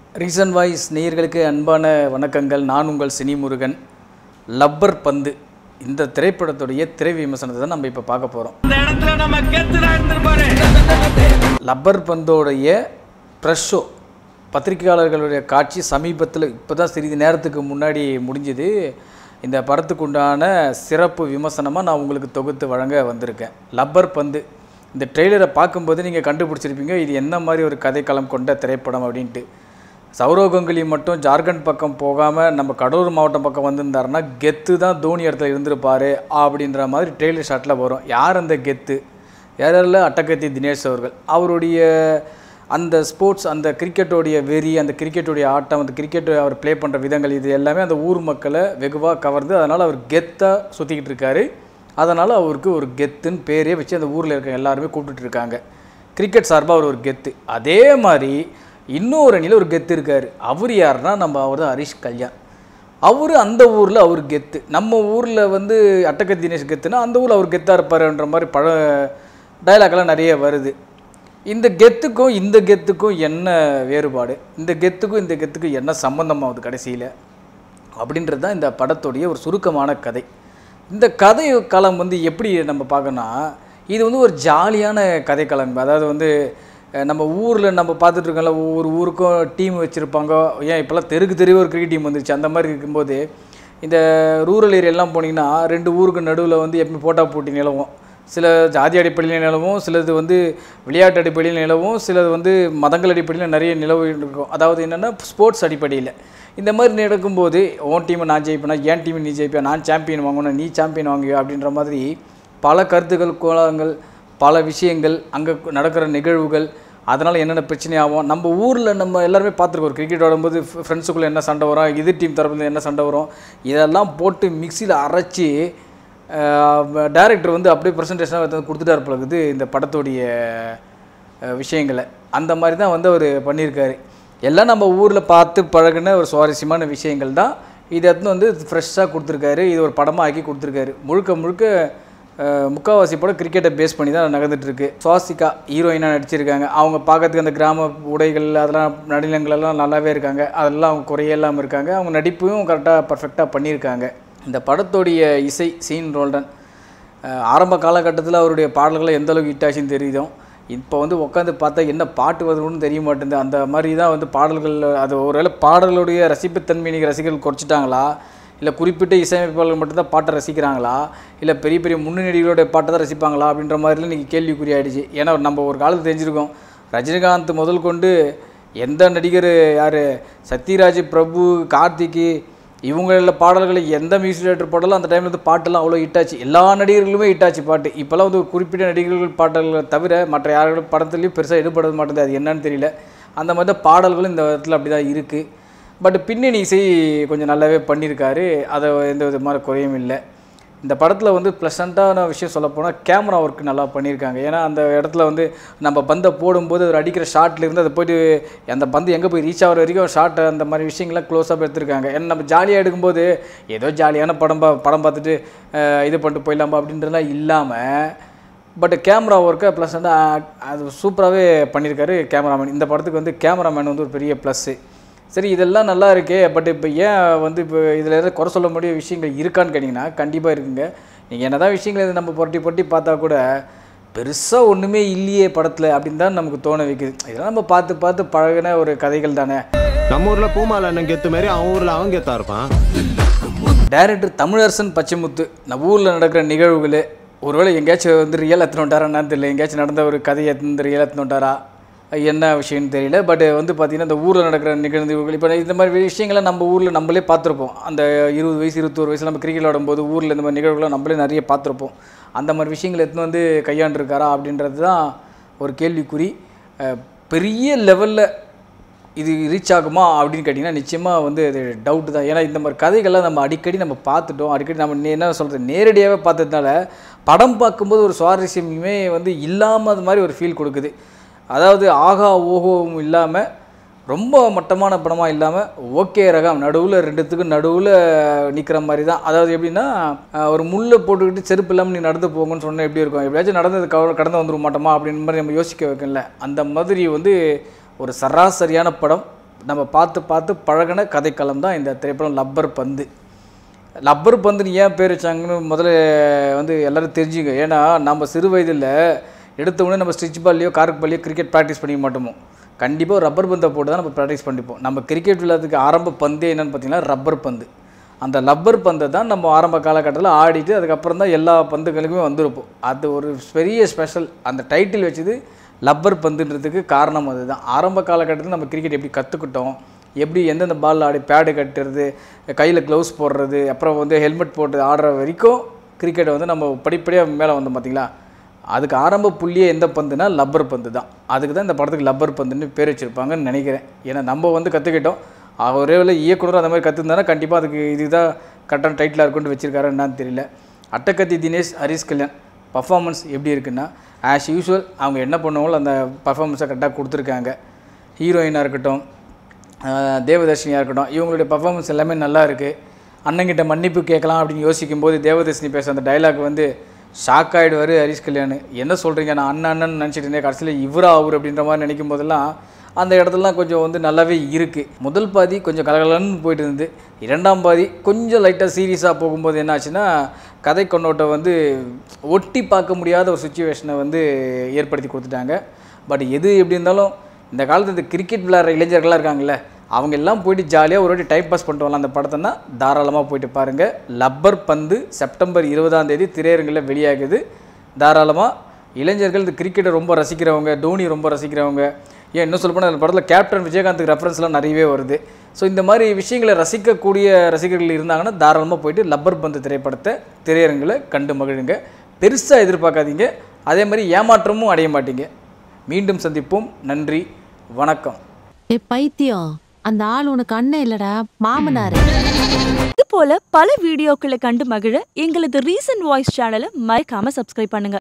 reason voice நேயர்களுக்கு அன்பான வணக்கங்கள் நான் உங்கள் சினிமுருகன் லப்பர் பந்து இந்த திரைப்படத்துடைய திரை விமர்சனத்தை தான் நம்ம இப்போ பார்க்க போகிறோம் இந்த இடத்துல நம்ம கெத்துடா இருந்திருப்பாரு லப்பர் பந்தோடைய ப்ரெஷ் ஷோ பத்திரிகையாளர்களுடைய காட்சி சமீபத்தில் இப்போ தான் சிறிது நேரத்துக்கு முன்னாடி முடிஞ்சுது இந்த படத்துக்கு உண்டான சிறப்பு விமர்சனமாக நான் உங்களுக்கு தொகுத்து வழங்க வந்திருக்கேன் லப்பர் பந்து இந்த ட்ரெய்லரை பார்க்கும்போது நீங்கள் கண்டுபிடிச்சிருப்பீங்க இது என்ன மாதிரி ஒரு கதைக்களம் கொண்ட திரைப்படம் அப்படின்ட்டு சௌரவ் கங்குலி மட்டும் ஜார்க்கண்ட் பக்கம் போகாமல் நம்ம கடலூர் மாவட்டம் பக்கம் வந்திருந்தாருன்னா கெத்து தான் தோனி இடத்துல இருந்திருப்பாரு அப்படின்ற மாதிரி ட்ரெய்லர் ஷாட்டில் வரும் யார் அந்த கெத்து யாரில் அட்டகத்தி தினேஷ் அவர்கள் அவருடைய அந்த ஸ்போர்ட்ஸ் அந்த கிரிக்கெட்டோடைய வெறி அந்த கிரிக்கெட்டுடைய ஆட்டம் அந்த கிரிக்கெட் அவர் ப்ளே பண்ணுற விதங்கள் இது எல்லாமே அந்த ஊர் மக்களை வெகுவாக கவர்ந்து அதனால் அவர் கெத்தாக சுற்றிக்கிட்டு இருக்காரு அதனால் அவருக்கு ஒரு கெத்துன்னு பேரே வச்சு அந்த ஊரில் இருக்க எல்லாருமே கூப்பிட்டுட்டு இருக்காங்க கிரிக்கெட் சார்பாக அவர் ஒரு கெத்து அதே மாதிரி இன்னொரு அணியில் ஒரு கெத்து இருக்கார் அவர் யாருன்னா நம்ம அவர் தான் ஹரிஷ் கல்யாண் அவர் அந்த ஊரில் அவர் கெத்து நம்ம ஊரில் வந்து அட்டகத்தி தினேஷ் கெத்துனா அந்த ஊரில் அவர் கெத்தாக இருப்பாருன்ற மாதிரி பழ டைலாக்லாம் நிறைய வருது இந்த கெத்துக்கும் இந்த கெத்துக்கும் என்ன வேறுபாடு இந்த கெத்துக்கும் இந்த கெத்துக்கும் என்ன சம்மந்தமாகுது கடைசியில் அப்படின்றது தான் இந்த படத்துடைய ஒரு சுருக்கமான கதை இந்த கதை களம் வந்து எப்படி நம்ம பார்க்கணும்னா இது வந்து ஒரு ஜாலியான கதைக்களம் அதாவது வந்து அஹ், நம்ம ஊரில் நம்ம பார்த்துட்டு இருக்கோம்ல ஒவ்வொரு ஊருக்கும் டீம் வச்சுருப்பாங்க ஏன் இப்போல்லாம் தெருக்கு தெருவே ஒரு கிரிக்கெட் டீம் வந்துருச்சு அந்த மாதிரி இருக்கும்போது இந்த ரூரல் ஏரியாலாம் போனீங்கன்னா ரெண்டு ஊருக்கு நடுவில் வந்து எப்பவுமே போட்டா போட்டி நிலவும் சில ஜாதி அடிப்படையில் நிலவும் சிலது வந்து விளையாட்டு அடிப்படையில் நிலவும் சிலது வந்து மதங்கள் அடிப்படையில் நிறைய நிலவு இருக்கும் அதாவது என்னென்னா ஸ்போர்ட்ஸ் அடிப்படையில் இந்த மாதிரி நடக்கும்போது உன் டீமை நான் ஜெயிப்பேனா என் டீமை நீ ஜெயிப்பியா நான் சாம்பியன் வாங்கணும் நீ சாம்பியன் வாங்குவியா அப்படின்ற மாதிரி பல கருத்துக்கள் கோலங்கள் பல விஷயங்கள் அங்கே நடக்கிற நிகழ்வுகள் அதனால் என்னென்ன பிரச்சனை ஆகும் நம்ம ஊரில் நம்ம எல்லாருமே பார்த்துருக்கோம் ஒரு கிரிக்கெட் ஆடும்போது ஃப்ரெண்ட்ஸுக்குள்ளே என்ன சண்டை வரும் எதிர் டீம் தரப்புல என்ன சண்டை வரும் இதெல்லாம் போட்டு மிக்சியில் அரைச்சி டைரக்டர் வந்து அப்படியே ப்ரெசன்டேஷனாக வந்து கொடுத்துட்டாரு பிறகுது இந்த படத்துடைய அஹ், விஷயங்களை அந்த மாதிரி தான் வந்து அவர் பண்ணியிருக்காரு எல்லாம் நம்ம ஊரில் பார்த்து பழகுன ஒரு சுவாரஸ்யமான விஷயங்கள் தான் இது எடுத்துன்னு வந்து ஃப்ரெஷ்ஷாக கொடுத்துருக்காரு இது ஒரு படமாக ஆக்கி கொடுத்துருக்காரு முழுக்க முழுக்க அஹ், முக்காவாசி படம் கிரிக்கெட்டை பேஸ் பண்ணி தான் நடந்துட்டு இருக்கு சுவாசிகா ஹீரோயினாக நடிச்சிருக்காங்க அவங்க பார்க்கறதுக்கு அந்த கிராம உடைகள் அதெல்லாம் நடினங்கள் எல்லாம் நல்லாவே இருக்காங்க அதெல்லாம் அவங்க குறையே இல்லாமல் இருக்காங்க அவங்க நடிப்பையும் கரெக்டாக பர்ஃபெக்டாக பண்ணியிருக்காங்க இந்த படத்துடைய இசை சீன் ரோல்டன் அஹ், ஆரம்ப காலகட்டத்தில் அவருடைய பாடல்களை எந்த அளவுக்கு ஹிட் ஆச்சுன்னு தெரியுதோ இப்போ வந்து உட்காந்து பார்த்தா என்ன பாட்டு வருதுன்னு தெரிய மாட்டேங்குது அந்த மாதிரி தான் வந்து பாடல்கள் அது ஒருவேளை பாடல்களுடைய ரசிப்புத்தன்மை நீங்கள் ரசிகர்கள் குறைச்சிட்டாங்களா இல்லை குறிப்பிட்ட இசையமைப்பாளர்கள் மட்டும்தான் பாட்டை ரசிக்கிறாங்களா இல்லை பெரிய பெரிய முன்னணிகளோட பாட்டை தான் ரசிப்பாங்களா அப்படின்ற மாதிரிலாம் இன்றைக்கி கேள்விக்குறி ஆயிடுச்சு ஏன்னா நம்ம ஒரு காலத்து தெரிஞ்சிருக்கோம் ரஜினிகாந்த் முதல் கொண்டு எந்த நடிகர் யார் சத்யராஜ் பிரபு கார்த்திக்கு இவங்கள பாடல்களை எந்த மியூசிக் டேரக்டர் பாடலும் அந்த டைமில் வந்து பாட்டெல்லாம் அவ்வளோ ஹிட்டாச்சு எல்லா நடிகர்களுமே ஹிட்டாச்சு பாட்டு இப்போல்லாம் வந்து ஒரு குறிப்பிட்ட நடிகர்கள் பாடல்களை தவிர மற்ற யாரோட படத்துலையும் பெருசாக ஈடுபட மாட்டேங்குது அது என்னன்னு தெரியல அந்த மாதிரி தான் பாடல்களும் இந்த இடத்துல அப்படி தான் இருக்குது பட் பின்னணி இசை கொஞ்சம் நல்லாவே பண்ணியிருக்காரு அதை எந்த விதமான குறையும் இல்லை இந்த படத்தில் வந்து ப்ளசண்ட்டான விஷயம் சொல்லப்போனால் கேமரா ஒர்க் நல்லா பண்ணியிருக்காங்க ஏன்னா அந்த இடத்துல வந்து நம்ம பந்தை போடும்போது ஒரு அடிக்கிற ஷாட்ல இருந்து அதை போயிட்டு அந்த பந்து எங்கே போய் ரீச் ஆகிற வரைக்கும் ஷாட் அந்த மாதிரி விஷயங்கள்லாம் க்ளோஸாக எடுத்திருக்காங்க ஏன்னா நம்ம ஜாலியாக எடுக்கும்போது ஏதோ ஜாலியான படம் பா படம் பார்த்துட்டு அஹ், இது பண்ணிட்டு போயிடலாமா அப்படின்றதுலாம் இல்லாமல் பட் கேமரா ஒர்க்கை ப்ளஸ் வந்து அஹ், அது சூப்பராகவே பண்ணியிருக்காரு கேமராமேன் இந்த படத்துக்கு வந்து கேமராமேன் வந்து ஒரு பெரிய ப்ளஸ்ஸு சரி இதெல்லாம் நல்லா இருக்கே பட் இப்போ ஏன் வந்து இப்போ இதில் ஏதாவது குறை சொல்ல முடிய விஷயங்கள் இருக்கான்னு கேட்டிங்கன்னா கண்டிப்பாக இருக்குங்க நீங்கள் என்னதான் விஷயங்கள் இதை நம்ம புரட்டி புரட்டி பார்த்தா கூட பெருசாக ஒன்றுமே இல்லையே படத்தில் அப்படின்னு தான் நமக்கு தோண வைக்குது இதெல்லாம் நம்ம பார்த்து பார்த்து பழகின ஒரு கதைகள் தானே நம்ம ஊர்ல பூமால அண்ணன் கெத்து மாதிரி அவன் ஊர்ல அவன் கெத்தா இருப்பான் டைரக்டர் தமிழரசன் பச்சைமுத்து நம்ம ஊரில் நடக்கிற நிகழ்வுகள் ஒருவேளை எங்கேயாச்சும் வந்து ரியல் எத்தனை விட்டாரான்னு தெரியல எங்கேயாச்சும் நடந்த ஒரு கதையை எத்தனை ரியல் எத்தனை விட்டாரா என்ன விஷயம்னு தெரியல பட் வந்து பார்த்திங்கன்னா இந்த ஊரில் நடக்கிற நிகழ்வுகள் இப்போ இந்த மாதிரி விஷயங்களை நம்ம ஊரில் நம்மளே பார்த்துருப்போம் அந்த இருபது வயசு இருபத்தோரு வயசில் நம்ம கிரிக்கெட் விளாடும்போது ஊரில் இந்த மாதிரி நிகழ்வுகளை நம்மளே நிறைய பார்த்துருப்போம் அந்த மாதிரி விஷயங்களை எடுத்துன்னு வந்து கையாண்டிருக்காரா அப்படின்றது தான் ஒரு கேள்விக்குறி அஹ், பெரிய லெவலில் இது ரீச் ஆகுமா அப்படின்னு கேட்டிங்கன்னா நிச்சயமாக வந்து அது டவுட் தான் ஏன்னா இந்த மாதிரி கதைகள்லாம் நம்ம அடிக்கடி நம்ம பார்த்துட்டோம் அடிக்கடி நம்ம நே- என்ன சொல்கிறது நேரடியாகவே பார்த்ததுனால படம் பார்க்கும்போது ஒரு சுவாரஸ்யமே வந்து இல்லாமல் மாதிரி ஒரு ஃபீல் கொடுக்குது அதாவது ஆகா ஓஹோவும் இல்லாமல் ரொம்ப மட்டமான படமாக இல்லாமல் ஓகே ரகம் நடுவில் ரெண்டுத்துக்கும் நடுவில் நிற்கிற மாதிரி தான் அதாவது எப்படின்னா அஹ், ஒரு முள்ளை போட்டுக்கிட்டு செருப்பு இல்லாமல் நீ நடந்து போங்கன்னு சொன்னால் எப்படி இருக்கும் எப்படியாச்சும் நடந்தது கவ கடந்து வந்துட மாட்டோமா அப்படின்ற மாதிரி நம்ம யோசிக்க வைக்கல அந்த மாதிரி வந்து ஒரு சராசரியான படம் நம்ம பார்த்து பார்த்து பழகின கதைக்களம் தான் இந்த திரைப்படம் லப்பர் பந்து லப்பர் பந்துன்னு ஏன் பேர் வச்சாங்கன்னு முதல்ல வந்து எல்லோரும் தெரிஞ்சுங்க ஏன்னா நம்ம சிறு வயதில் எடுத்த உடனே நம்ம ஸ்டிச் பால்லையோ கார்க் பால்லையோ கிரிக்கெட் ப்ராக்டிஸ் பண்ணிக்க மாட்டோமோ கண்டிப்பாக ரப்பர் பந்தை போட்டு தான் நம்ம ப்ராக்டிஸ் பண்ணிப்போம் நம்ம கிரிக்கெட் விளையாட்டுக்கு ஆரம்ப பந்தே என்னென்னு பார்த்தீங்கன்னா ரப்பர் பந்து அந்த லப்பர் பந்தை தான் நம்ம ஆரம்ப காலகட்டத்தில் ஆடிட்டு அதுக்கப்புறம் தான் எல்லா பந்துகளுக்குமே வந்திருப்போம் அது ஒரு பெரிய ஸ்பெஷல் அந்த டைட்டில் வச்சது லப்பர் பந்துன்றதுக்கு காரணம் அதுதான் ஆரம்ப காலகட்டத்தில் நம்ம கிரிக்கெட் எப்படி கற்றுக்கிட்டோம் எப்படி எந்தெந்த பால் ஆடி பேடு கட்டுறது கையில் க்ளவுஸ் போடுறது அப்புறம் வந்து ஹெல்மெட் போட்டு ஆடுற வரைக்கும் கிரிக்கெட்டை வந்து நம்ம படிப்படியாக மேலே வந்தோம் பார்த்தீங்களா அதுக்கு ஆரம்ப புள்ளியே எந்த பந்துனா லப்பர் பந்து தான் அதுக்கு தான் இந்த படத்துக்கு லப்பர் பந்துன்னு பேர் வச்சுருப்பாங்கன்னு நினைக்கிறேன் ஏன்னா நம்ம வந்து கற்றுக்கிட்டோம் ஒரே வேளை இயக்குனர் அந்த மாதிரி கற்றுருந்தானா கண்டிப்பாக அதுக்கு இதுதான் கரெக்டான டைட்டிலாக இருக்குன்னு வச்சிருக்காரு என்னன்னு தெரியல அட்டக்கத்தி தினேஷ் ஹரிஷ் கல்யாண் பர்ஃபார்மன்ஸ் எப்படி இருக்குன்னா ஆஸ் யூஷுவல் அவங்க என்ன பண்ணுவாங்களோ அந்த பர்ஃபார்மன்ஸை கரெக்டாக கொடுத்துருக்காங்க ஹீரோயினாக இருக்கட்டும் ஆஹ் தேவதர்ஷினியாக இருக்கட்டும் இவங்களுடைய பர்ஃபார்மன்ஸ் எல்லாமே நல்லா இருக்குது அண்ணங்கிட்ட மன்னிப்பு கேட்கலாம் அப்படின்னு யோசிக்கும் போது தேவதர்ஷினி பேசுகிற அந்த டைலாக் வந்து ஷாக் ஆகிடுவார் ஹரிஷ் கல்யாண் என்ன சொல்கிறீங்க நான் அண்ணன் அண்ணன் நினச்சிட்டு இருந்தேன் கடைசியில் இவரா அவர் அப்படின்ற மாதிரி நினைக்கும் போதெல்லாம் அந்த இடத்துலலாம் கொஞ்சம் வந்து நல்லாவே இருக்குது முதல் பாதி கொஞ்சம் கலகலன்னு போயிட்டு இருந்தது இரண்டாம் பாதி கொஞ்சம் லைட்டாக சீரியஸாக போகும்போது என்ன ஆச்சுன்னா கதை கொண்டோட்டம் வந்து ஒட்டி பார்க்க முடியாத ஒரு சுச்சுவேஷனை வந்து ஏற்படுத்தி கொடுத்துட்டாங்க பட் எது எப்படி இருந்தாலும் இந்த காலத்து இந்த கிரிக்கெட் விளையாடுற இளைஞர்கள்லாம் இருக்காங்கல்ல அவங்க எல்லாம் போயிட்டு ஜாலியாக ஒரு வாட்டி டைம் பாஸ் பண்ணிட்டு வரலாம் அந்த படத்தைன்னா தாராளமாக போயிட்டு பாருங்கள் லப்பர் பந்து செப்டம்பர் இருபதாம் தேதி திரையரங்கில் வெளியாகுது தாராளமாக இளைஞர்கள் இந்த கிரிக்கெட்டை ரொம்ப ரசிக்கிறவங்க தோனி ரொம்ப ரசிக்கிறவங்க ஏன் இன்னும் சொல்ல போனால் அந்த படத்தில் கேப்டன் விஜயகாந்துக்கு ரெஃபரன்ஸ்லாம் நிறையவே வருது ஸோ இந்த மாதிரி விஷயங்களை ரசிக்கக்கூடிய ரசிகர்கள் இருந்தாங்கன்னா தாராளமாக போயிட்டு லப்பர் பந்து திரைப்படத்தை திரையரங்கில் கண்டு மகிழுங்க பெருசாக எதிர்பார்க்காதீங்க அதே மாதிரி ஏமாற்றமும் அடைய மாட்டீங்க மீண்டும் சந்திப்போம் நன்றி வணக்கம் ஏ பைத்தியம் அந்த ஆள் உனக்கு அண்ணன் இல்லடா மாமனாரு இது போல பல வீடியோக்களை கண்டு மகிழ எங்களது ரீசன்ட் வாய்ஸ் சேனலை மறக்காம சப்ஸ்கிரைப் பண்ணுங்க